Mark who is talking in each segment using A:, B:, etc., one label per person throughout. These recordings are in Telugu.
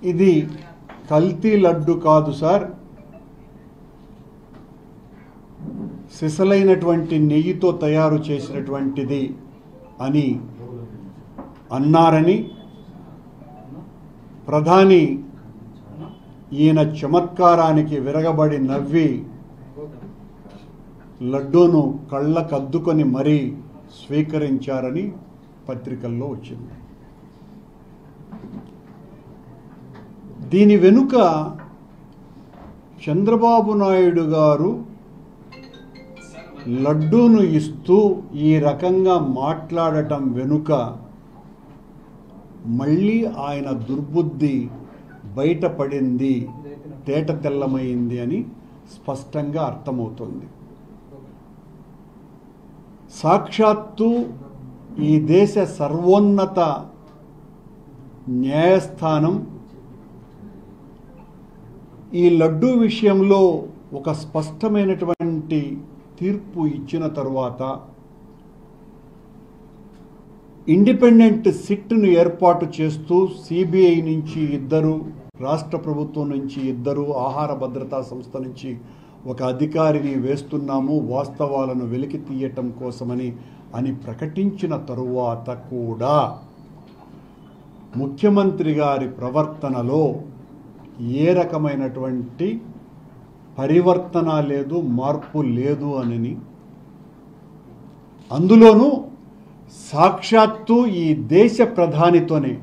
A: ఇది కల్తీ లడ్డు కాదు సార్ సిసలైనటువంటి నెయ్యితో తయారు చేసినటువంటిది అని అన్నారని ప్రధాని ఈయన చమత్కారానికి విరగబడి నవ్వి లడ్డూను కళ్ళకద్దుకొని మరీ స్వీకరించారని పత్రికల్లో వచ్చింది దీని వెనుక చంద్రబాబు నాయుడు గారు లడ్డూను ఇస్తూ ఈ రకంగా మాట్లాడటం వెనుక మళ్ళీ ఆయన దుర్బుద్ధి బయటపడింది తేట తెల్లమైంది అని స్పష్టంగా అర్థమవుతుంది సాక్షాత్తు ఈ దేశ సర్వోన్నత న్యాయస్థానం ఈ లడ్డూ విషయంలో ఒక స్పష్టమైనటువంటి తీర్పు ఇచ్చిన తరువాత ఇండిపెండెంట్ సిట్ను ఏర్పాటు చేస్తూ సిబిఐ నుంచి ఇద్దరు రాష్ట్ర ప్రభుత్వం నుంచి ఇద్దరు ఆహార భద్రతా సంస్థ నుంచి ఒక అధికారిని వేస్తున్నాము వాస్తవాలను వెలికి తీయటం కోసమని అని ప్రకటించిన తరువాత కూడా ముఖ్యమంత్రి గారి ప్రవర్తనలో ఏ రకమైనటువంటి పరివర్తన లేదు మార్పు లేదు అని అందులోనూ సాక్షాత్తు ఈ దేశ ప్రధానితోనే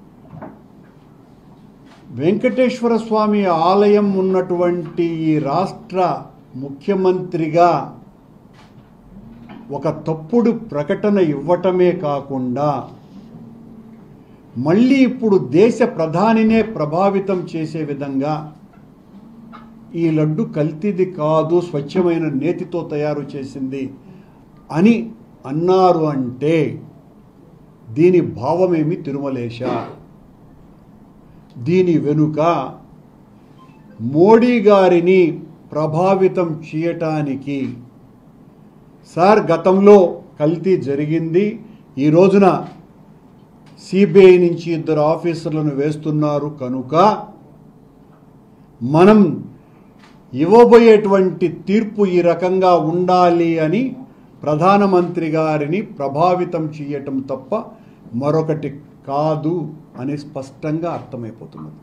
A: వెంకటేశ్వర స్వామి ఆలయం ఉన్నటువంటి ఈ రాష్ట్ర ముఖ్యమంత్రిగా ఒక తప్పుడు ప్రకటన ఇవ్వటమే కాకుండా మళ్ళీ ఇప్పుడు దేశ ప్రధానినే ప్రభావితం చేసే విధంగా ఈ లడ్డు కల్తీది కాదు స్వచ్ఛమైన నేతితో తయారు చేసింది అని అన్నారు అంటే దీని భావమేమి తిరుమలేశ దీని వెనుక మోడీ గారిని ప్రభావితం చేయటానికి సార్ గతంలో కల్తీ జరిగింది ఈ రోజున సిబిఐ నుంచి ఇద్దరు ఆఫీసర్లను వేస్తున్నారు కనుక మనం ఇవ్వబోయేటువంటి తీర్పు ఈ రకంగా ఉండాలి అని ప్రధానమంత్రి గారిని ప్రభావితం చేయటం తప్ప మరొకటి కాదు అని స్పష్టంగా అర్థమైపోతున్నది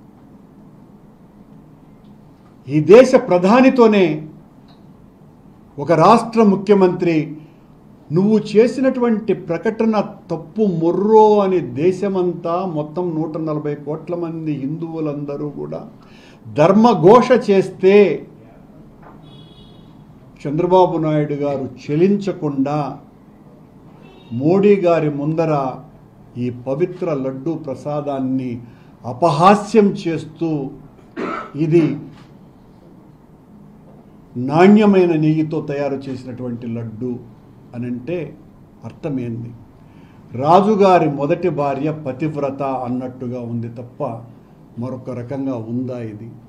A: ఈ దేశ ప్రధానితోనే ఒక రాష్ట్ర ముఖ్యమంత్రి నువ్వు చేసినటువంటి ప్రకటన తప్పు మొర్రో అని దేశమంతా మొత్తం నూట నలభై కోట్ల మంది హిందువులందరూ కూడా ధర్మఘోష చేస్తే చంద్రబాబు నాయుడు గారు చెలించకుండా మోడీ గారి ముందర ఈ పవిత్ర లడ్డూ ప్రసాదాన్ని అపహాస్యం చేస్తూ ఇది నాణ్యమైన నెయ్యితో తయారు చేసినటువంటి లడ్డు అని అంటే అర్థమేంది రాజుగారి మొదటి భార్య పతివ్రత అన్నట్టుగా ఉంది తప్ప మరొక రకంగా ఉందా ఇది